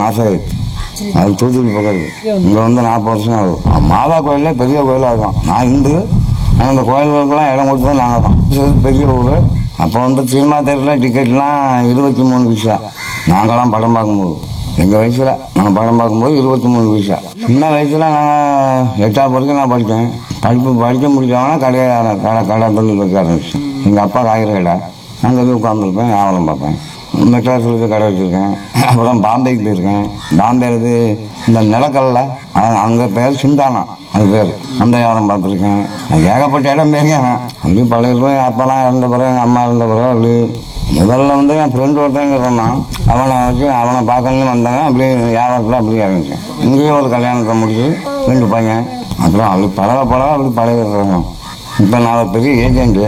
மாதம் ஆயிடுச்சு அது தூத்துக்குடி பக்கம் இருக்கு இங்கே வந்து நாற்பது வருஷம் ஆகும் மாதா கோயிலே பெரிய கோயிலாக இருக்கும் நான் இந்து ஆனால் இந்த கோயில்களுக்கெல்லாம் இடம் கொடுத்தது நாங்கள் தான் இது பெரிய ஊர் அப்போ வந்து சினிமா தேட்டரில் டிக்கெட்லாம் இருபத்தி மூணு பைசா நாங்களாம் படம் பார்க்கும்போது எங்கள் வயசில் நாங்கள் படம் பார்க்கும்போது இருபத்தி மூணு பைசா சின்ன வயசில் நாங்கள் எட்டாவது வரைக்கும் நான் படித்தேன் படிப்பு படிக்க முடிஞ்சவனா கடையை கடை கடை தொழில் வைக்க ஆரம்பிச்சேன் எங்கள் அப்பா காய்கறி கடை அங்கே போய் உட்காந்துருப்பேன் வியாபாரம் பார்ப்பேன் மெட்ராஸில் இருக்க கடை வச்சுருக்கேன் அப்புறம் பாம்பேக்கு போயிருக்கேன் பாம்பே இது இந்த நிலக்கல்ல அங்கே பேர் சிந்தானா அது பேர் அந்த வியாபாரம் பார்த்துருக்கேன் அது ஏகப்பட்ட இடம் போயிருக்கேன் அப்படி பழைய போய் அப்பெல்லாம் இருந்த பிறகு எங்கள் அம்மா இருந்த பிறகு அப்படி முதல்ல வந்து என் ஃப்ரெண்டு ஒருத்தங்க சொன்னான் அவனை வச்சு அவனை பார்க்கணும்னு வந்தாங்க அப்படியே வியாபாரத்தில் அப்படியே இறங்கிச்சேன் இங்கேயே ஒரு கல்யாணத்தை முடிச்சு ரெண்டு பையன் அப்புறம் அப்படி பழக பழக அப்படி பழகிடுறாங்க இப்போ நான் ஒரு பெரிய ஏஜென்ட்டு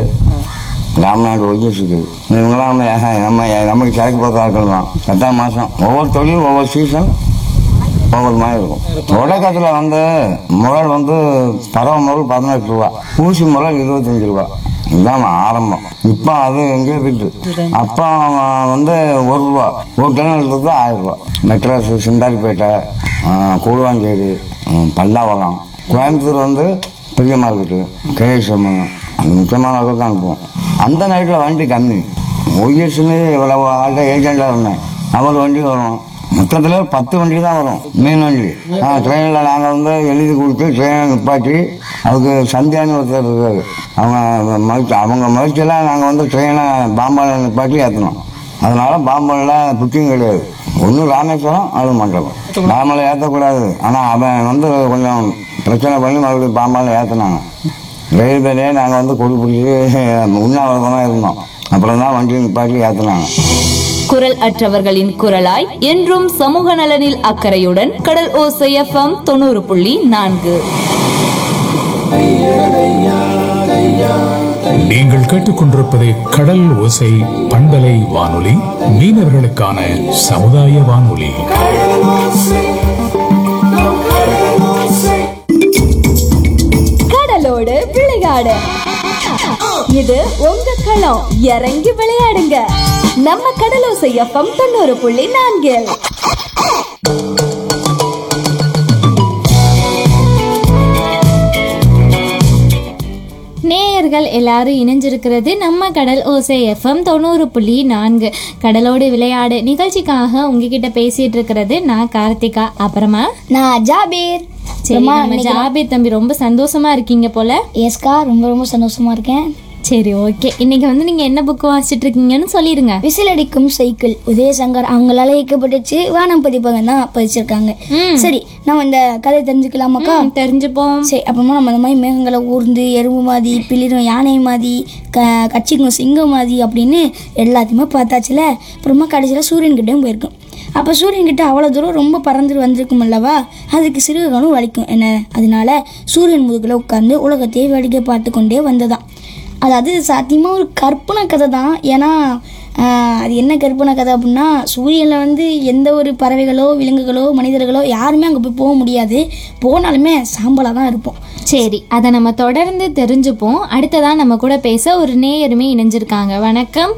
ராமநாடு ஒய்யஸுக்கு இவங்களாம் வந்து ஏஹ, நம்ம நமக்கு சரக்கு போகிற ஆட்கள் தான் எட்டாம் மாதம் ஒவ்வொரு தொழில் ஒவ்வொரு சீசன் ஒவ்வொரு மாதிரி இருக்கும் தொடக்கத்தில் வந்து முரல் வந்து பறவை முரல் பதினெட்டு ரூபா ஊசி முரல் இருபத்தஞ்சு ரூபா இதுதான் ஆரம்பம் இப்போ அது எங்கேயோ போயிட்டு அப்போ வந்து ஒரு ரூபா ஒரு டன் எடுத்தது ஆயிரம் ரூபா மெட்ராஸ் சிந்தாரிப்பேட்டை ஆ, கூடுவாஞ்சேரி ம், பல்லாவரம் கோயம்புத்தூர் வந்து பெரிய மார்க்கெட்டு கேஎஸ்எம் அந்த முக்கியமான அளவுக்கு தான் அனுப்புவோம் அந்த நைட்டில் வண்டி கம்மி ஒய்எஸ்ன்னு இவ்வளவு ஆள்கிட்ட ஏஜெண்டாக இருந்தேன் அவர் வண்டி வரும் மொத்தத்தில் பத்து வண்டி தான் வரும் மீன் வண்டி ஆ ட்ரெயினில் நாங்கள் வந்து எழுதி கொடுத்து ட்ரெயினை நிப்பாட்டி அதுக்கு சந்தியான்னு ஒருத்தர் இருக்காரு அவங்க மறுத்து அவங்க மறுச்செல்லாம் நாங்கள் வந்து ட்ரெயினை பாம்பாவில் நிப்பாட்டி ஏற்றணும் அதனால பாம்பனில் புக்கிங் கிடையாது ஒன்று ராமேஸ்வரம் அது மண்டபம் பாம்பனில் ஏற்றக்கூடாது ஆனால் அவன் வந்து கொஞ்சம் பிரச்சனை பண்ணி மறுபடியும் பாம்பாவில் ஏற்றினாங்க ரயில்வேலே நாங்கள் வந்து கொடி பிடிச்சி உண்ணாவிரதமாக இருந்தோம் அப்புறம் தான் வண்டி நிப்பாட்டி ஏற்றினாங்க குரல் அற்றவர்களின் குரலாய் என்றும் சமூக நலனில் அக்கறையுடன் கடல் ஓசை எஃப்எம் தொண்ணூறு புள்ளி நான்கு நீங்கள் கேட்டுக்கொண்டிருப்பது கடல் ஓசை பண்பலை வானொலி மீனவர்களுக்கான சமுதாய வானொலி கடலோடு விளையாடு இது உங்க களம் இறங்கி விளையாடுங்க நம்ம கடலோசை எஃப்எம் தொண்ணூறு புள்ளி நான்கில் நேயர்கள் எல்லாரும் இணைஞ்சிருக்கிறது நம்ம கடல் ஓசை எஃப்எம் தொண்ணூறு புள்ளி நான்கு கடலோடு விளையாடு நிகழ்ச்சிக்காக உங்ககிட்ட பேசிட்டு இருக்கிறது நான் கார்த்திகா அப்புறமா நான் ஜாபீர் சரி நம்ம ஜாபீர் தம்பி ரொம்ப சந்தோஷமா இருக்கீங்க போல எஸ்கா ரொம்ப ரொம்ப சந்தோஷமா இருக்கேன் சரி ஓகே இன்னைக்கு வந்து நீங்க என்ன புக் வாசிச்சிட்டு இருக்கீங்கன்னு சொல்லிருங்க விசில் அடிக்கும் சைக்கிள் உதயசங்கர் அவங்களால இயக்கப்பட்டுச்சு வானம் பதிப்பகம் தான் பதிச்சிருக்காங்க சரி நம்ம இந்த கதை தெரிஞ்சுக்கலாமாக்கா ம், தெரிஞ்சுப்போம் சரி அப்புறமா நம்ம இந்த மாதிரி மேகங்களை ஊர்ந்து எறும்பு மாதிரி பிளிரும் யானை மாதிரி க கட்சிக்கும் சிங்கம் மாதிரி அப்படின்னு எல்லாத்தையுமே பார்த்தாச்சுல அப்புறமா கடைசியில் சூரியன்கிட்டயும் போயிருக்கும் அப்போ சூரியன்கிட்ட அவ்வளோ தூரம் ரொம்ப பறந்து வந்திருக்கும் அல்லவா அதுக்கு சிறுகணும் வலிக்கும் என்ன அதனால சூரியன் முதுகில் உட்கார்ந்து உலகத்தையே வேடிக்கை பார்த்து கொண்டே வந்ததாம் அதாவது சாத்தியமாக ஒரு கற்பனை கதை தான் ஏன்னா ஆஹ், அது என்ன கற்பனை கதை அப்படின்னா சூரியனில் வந்து எந்த ஒரு பறவைகளோ விலங்குகளோ மனிதர்களோ யாருமே அங்கே போய் போக முடியாது போனாலுமே சாம்பலாக தான் இருப்போம் சரி அதை நம்ம தொடர்ந்து தெரிஞ்சுப்போம் அடுத்ததா நம்ம கூட பேச ஒரு நேயருமே இணைஞ்சிருக்காங்க வணக்கம்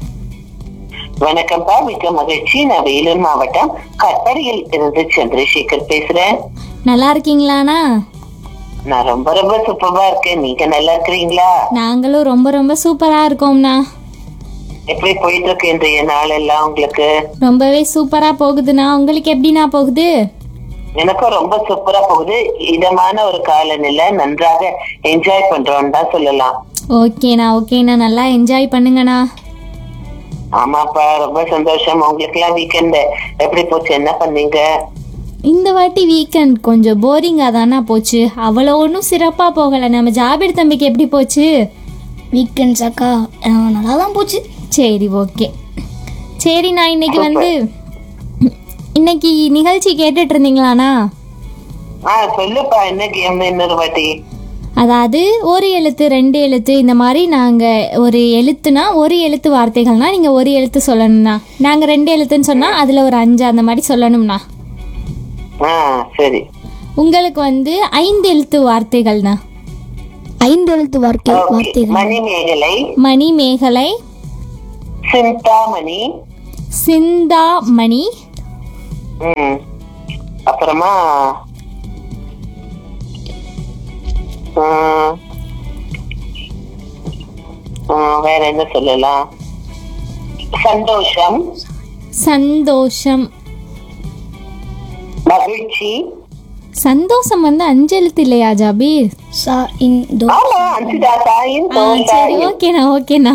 வணக்கம்ப்பா மிக்க மகிழ்ச்சி நான் வேலூர் மாவட்டம் கற்படையில் இருந்து சந்திரசேகர் பேசுறேன் நல்லா இருக்கீங்களாண்ணா நான் ரொம்ப ரொம்ப சூப்பரா இருக்கேன் நீங்க நல்லா இருக்கிறீங்களா நாங்களும் ரொம்ப ரொம்ப சூப்பரா இருக்கோம்ண்ணா எப்படி போயிட்டு இருக்கு இன்றைய நாள் எல்லாம் உங்களுக்கு ரொம்பவே சூப்பரா போகுதுண்ணா உங்களுக்கு எப்படிண்ணா போகுது எனக்கும் ரொம்ப சூப்பரா போகுது இதமான ஒரு காலநிலை நன்றாக என்ஜாய் பண்றோம்னு தான் சொல்லலாம் ஓகேண்ணா ஓகேண்ணா நல்லா என்ஜாய் பண்ணுங்கண்ணா ஆமாப்பா ரொம்ப சந்தோஷம் உங்களுக்கு எல்லாம் வீக்கெண்ட் எப்படி போச்சு என்ன பண்ணீங்க இந்த வாட்டி வீக்கெண்ட் கொஞ்சம் போரிங்காக தானே போச்சு அவ்வளோ ஒன்றும் சிறப்பாக போகலை நம்ம ஜாபீர் தம்பிக்கு எப்படி போச்சு வீக்கெண்ட்ஸ் அக்கா ஆஹ், நல்லா தான் போச்சு சரி ஓகே சரி நான் இன்னைக்கு வந்து இன்னைக்கு நிகழ்ச்சி கேட்டுட்டு இருந்தீங்களாண்ணா ஆ சொல்லுப்பா என்ன கேம் இன்னொரு வாட்டி அதாவது ஒரு எழுத்து ரெண்டு எழுத்து இந்த மாதிரி நாங்கள் ஒரு எழுத்துனா ஒரு எழுத்து வார்த்தைகள்னா நீங்கள் ஒரு எழுத்து சொல்லணும்ண்ணா நாங்கள் ரெண்டு எழுத்துன்னு சொன்னால் அதில் ஒரு அஞ்சு அந்த மாதிரி சொல்லணும்ண்ணா ஆ சரி உங்களுக்கு வந்து ஐந்து எழுத்து வார்த்தைகள்ண்ணா ஐந்து எழுத்து வார்த்தை ஓகே வார்த்தைகள் மணிமேகலை மணி மேகலை சிந்தாமணி சிந்தாமணி ம் அப்புறமா ம், ம், வேற என்ன சொல்லலாம் சந்தோஷம் சந்தோஷம் மகிழ்ச்சி சந்தோஷம் வந்து அஞ்செழுத்து இல்லையா ஜாபீர் சா இன் தோ ஆமா அஞ்சுதா தாயின் ஆ, சரி தோதாயின். ஓகேண்ணா ஓகேண்ணா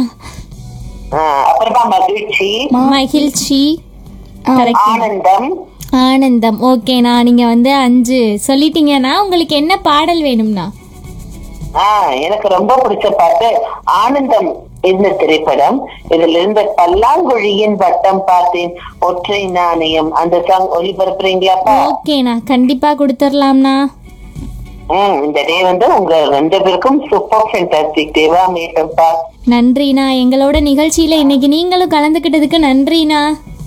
ஆ, அப்புறமா மகிழ்ச்சி மகிழ்ச்சி கரெக்ட் ஆனந்தம் ஆனந்தம் ஓகேண்ணா நீங்க வந்து அஞ்சு சொல்லிட்டீங்கன்னா உங்களுக்கு என்ன பாடல் வேணும்னா ஆ எனக்கு ரொம்ப பிடிச்ச பாட்டு ஆனந்தம் இந்த திரைப்படம் இதுல இருந்த பல்லாங்குழியின் வட்டம் பார்த்தேன் ஒற்றை நாணயம் அந்த சாங் ஒளிபரப்புறீங்களாப்பா ஓகேண்ணா கண்டிப்பா கொடுத்துடலாம்ண்ணா ம் இந்த டே வந்து உங்க ரெண்டு பேருக்கும் சூப்பர் ஃபென்டாஸ்டிக் டேவா மேட்டப்பா நன்றிண்ணா எங்களோட நிகழ்ச்சியில இன்னைக்கு நீங்களும் கலந்துக்கிட்டதுக்கு நன்றிண்ணா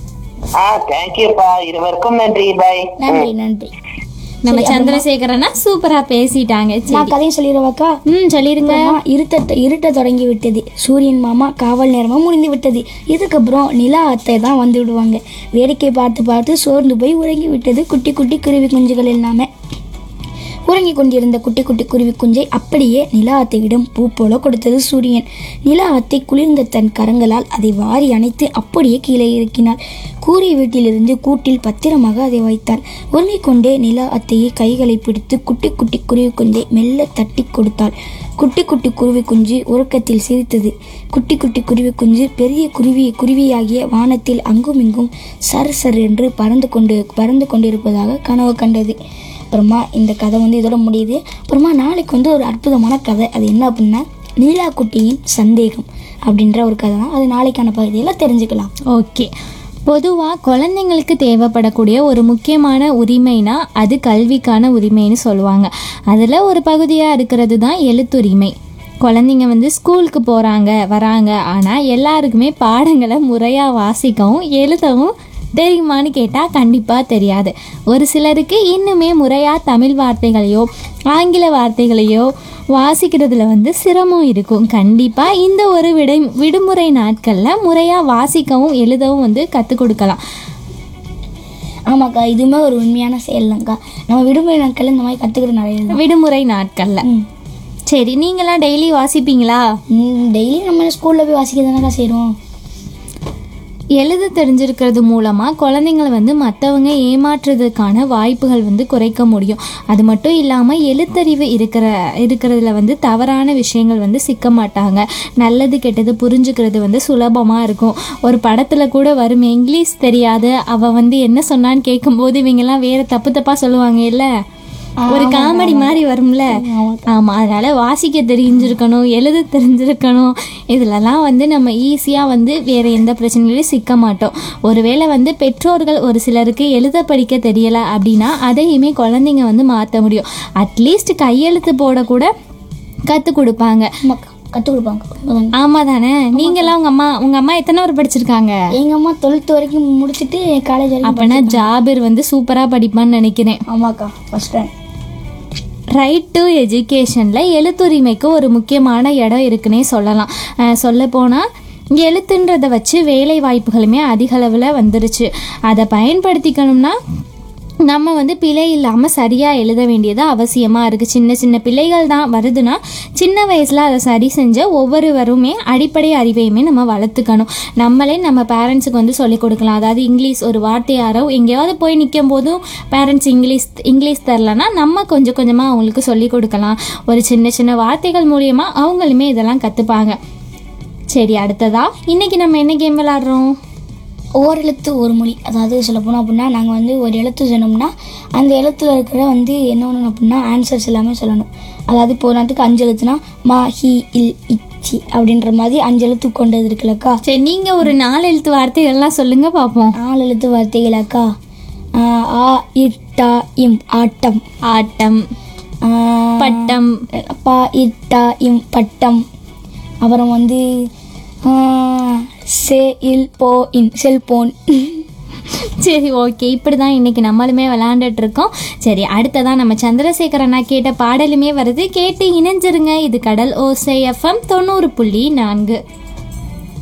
ஆ தேங்க்யூப்பா இருவருக்கும் நன்றி பாய் நன்றி நன்றி நம்ம சந்திரசேகரனா சூப்பரா பேசிட்டாங்க நான் சரி கதையை சொல்லிடுவாக்கா ம் சொல்லிருங்க அப்புறமா இருட்ட இருட்ட தொடங்கி விட்டது சூரியன் மாமா காவல் நேரமும் முடிந்து விட்டது இதுக்கப்புறம் நிலா அத்தை தான் வந்து விடுவாங்க வேடிக்கை பார்த்து பார்த்து சோர்ந்து போய் உறங்கி விட்டது குட்டி குட்டி குருவி குஞ்சுகள் எல்லாமே உறங்கி கொண்டிருந்த குட்டி குட்டி குருவி குஞ்சை அப்படியே நிலா அத்தையிடம் பூ போல கொடுத்தது சூரியன் நிலா அத்தை குளிர்ந்த தன் கரங்களால் அதை வாரி அணைத்து அப்படியே கீழே இறக்கினாள் கூறிய வீட்டிலிருந்து கூட்டில் பத்திரமாக அதை வைத்தாள் உறங்கிக் கொண்டே நிலா அத்தையை கைகளை பிடித்து குட்டி குட்டி குருவி குஞ்சை மெல்ல தட்டி கொடுத்தாள் குட்டி குட்டி குருவி குஞ்சு உறக்கத்தில் சிரித்தது குட்டி குட்டி குருவி குஞ்சு பெரிய குருவி குருவியாகிய வானத்தில் அங்குமிங்கும் சர் சர் என்று பறந்து கொண்டு பறந்து கொண்டிருப்பதாக கனவு கண்டது அப்புறமா இந்த கதை வந்து இதோட முடியுது அப்புறமா நாளைக்கு வந்து ஒரு அற்புதமான கதை அது என்ன அப்படின்னா நீலா குட்டியின் சந்தேகம் அப்படின்ற ஒரு கதை தான் அது நாளைக்கான பகுதியில் தெரிஞ்சுக்கலாம் ஓகே பொதுவாக குழந்தைங்களுக்கு தேவைப்படக்கூடிய ஒரு முக்கியமான உரிமைனா அது கல்விக்கான உரிமைன்னு சொல்லுவாங்க அதில் ஒரு பகுதியாக இருக்கிறது தான் எழுத்துரிமை குழந்தைங்க வந்து ஸ்கூலுக்கு போகிறாங்க வராங்க ஆனால் எல்லாருக்குமே பாடங்களை முறையாக வாசிக்கவும் எழுதவும் தெரியுமான்னு கேட்டால் கண்டிப்பாக தெரியாது ஒரு சிலருக்கு இன்னுமே முறையாக தமிழ் வார்த்தைகளையோ ஆங்கில வார்த்தைகளையோ வாசிக்கிறதுல வந்து சிரமம் இருக்கும் கண்டிப்பாக இந்த ஒரு விடை விடுமுறை நாட்களில் முறையாக வாசிக்கவும் எழுதவும் வந்து கற்றுக் கொடுக்கலாம் ஆமாக்கா இதுவுமே ஒரு உண்மையான செயல் தான்க்கா நம்ம விடுமுறை நாட்களில் இந்த மாதிரி கற்றுக்கிற நிறைய தான் விடுமுறை நாட்களில் சரி நீங்களாம் டெய்லி வாசிப்பீங்களா டெய்லி நம்ம ஸ்கூலில் போய் வாசிக்க தானக்கா செய்கிறோம் எழுத தெரிஞ்சிருக்கிறது மூலமாக குழந்தைங்களை வந்து மற்றவங்க ஏமாற்றுறதுக்கான வாய்ப்புகள் வந்து குறைக்க முடியும் அது மட்டும் இல்லாமல் எழுத்தறிவு இருக்கிற இருக்கிறதுல வந்து தவறான விஷயங்கள் வந்து சிக்க மாட்டாங்க நல்லது கெட்டது புரிஞ்சுக்கிறது வந்து சுலபமாக இருக்கும் ஒரு படத்தில் கூட வரும் இங்கிலீஷ் தெரியாது அவள் வந்து என்ன சொன்னான்னு கேட்கும்போது இவங்கெல்லாம் வேறு தப்பு தப்பாக சொல்லுவாங்க இல்லை ஒரு காமெடி மாதிரி வரும்ல ஆமாம் அதனால வாசிக்க தெரிஞ்சிருக்கணும் எழுத தெரிஞ்சிருக்கணும் இதுலலாம் வந்து நம்ம ஈஸியாக வந்து வேறு எந்த பிரச்சனையிலையும் சிக்க மாட்டோம் ஒருவேளை வந்து பெற்றோர்கள் ஒரு சிலருக்கு எழுத படிக்க தெரியல அப்படின்னா அதையுமே குழந்தைங்க வந்து மாற்ற முடியும் அட்லீஸ்ட் கையெழுத்து போட கூட கற்றுக் கொடுப்பாங்க ஆமாக்கா கற்றுக் கொடுப்பாங்க ஆமாம் தானே நீங்களாம் உங்கள் அம்மா உங்கள் அம்மா எத்தனை வரை படிச்சிருக்காங்க எங்கள் அம்மா டுவெல்த் வரைக்கும் முடிச்சுட்டு காலேஜ் வரைக்கும் அப்போனா ஜாபிர் வந்து சூப்பராக படிப்பான்னு நினைக்கிறேன் ஆமாக்கா ஃபஸ்ட் ரேங்க் ரைட் டு எஜுகேஷனில் எழுத்துரிமைக்கு ஒரு முக்கியமான இடம் இருக்குன்னே சொல்லலாம் சொல்லப்போனால் எழுத்துன்றதை வச்சு வேலை வாய்ப்புகளுமே அதிக அளவில் வந்துருச்சு அதை பயன்படுத்திக்கணும்னா நம்ம வந்து பிழை இல்லாமல் சரியாக எழுத வேண்டியது அவசியமாக இருக்குது சின்ன சின்ன பிழைகள் தான் வருதுன்னா சின்ன வயசில் அதை சரி செஞ்ச ஒவ்வொருவருமே அடிப்படை அறிவையுமே நம்ம வளர்த்துக்கணும் நம்மளே நம்ம பேரண்ட்ஸுக்கு வந்து சொல்லிக் கொடுக்கலாம் அதாவது இங்கிலீஷ் ஒரு வார்த்தை யாரோ எங்கேயாவது போய் நிற்கும் போதும் பேரண்ட்ஸ் இங்கிலீஷ் இங்கிலீஷ் தரலன்னா நம்ம கொஞ்சம் கொஞ்சமாக அவங்களுக்கு சொல்லிக் கொடுக்கலாம் ஒரு சின்ன சின்ன வார்த்தைகள் மூலியமாக அவங்களுமே இதெல்லாம் கற்றுப்பாங்க சரி அடுத்ததா இன்னைக்கு நம்ம என்ன கேம் விளாட்றோம் ஓர் எழுத்து ஒரு மொழி அதாவது சொல்ல போனோம் அப்படின்னா நாங்கள் வந்து ஒரு எழுத்து சொன்னோம்னா அந்த எழுத்துல இருக்கிற வந்து என்ன ஒன்று அப்படின்னா ஆன்சர்ஸ் எல்லாமே சொல்லணும் அதாவது இப்போ நாட்டுக்கு அஞ்சு எழுத்துனா மா ஹி இல் இச்சி அப்படின்ற மாதிரி அஞ்சு எழுத்து கொண்டது இருக்குல்லக்கா சரி நீங்கள் ஒரு நாலு எழுத்து வார்த்தைகள்லாம் சொல்லுங்க பார்ப்போம் நாலு எழுத்து வார்த்தைகளாக்கா ஆஹ் ஆ இட்டா இம் ஆட்டம் ஆட்டம் ஆஹ் பட்டம் பா இட்டா இம் பட்டம் அப்புறம் வந்து ஆஹ் சே இல் போ இன் செல்போன் சரி ஓகே இப்படி தான் இன்னைக்கு நம்மளுமே விளாண்டுட்டு இருக்கோம் சரி அடுத்ததான் நம்ம சந்திரசேகர் அண்ணா கேட்ட பாடலுமே வருது கேட்டு இணைஞ்சிருங்க இது கடல் ஓசை எஃப்எம் தொண்ணூறு புள்ளி நான்கு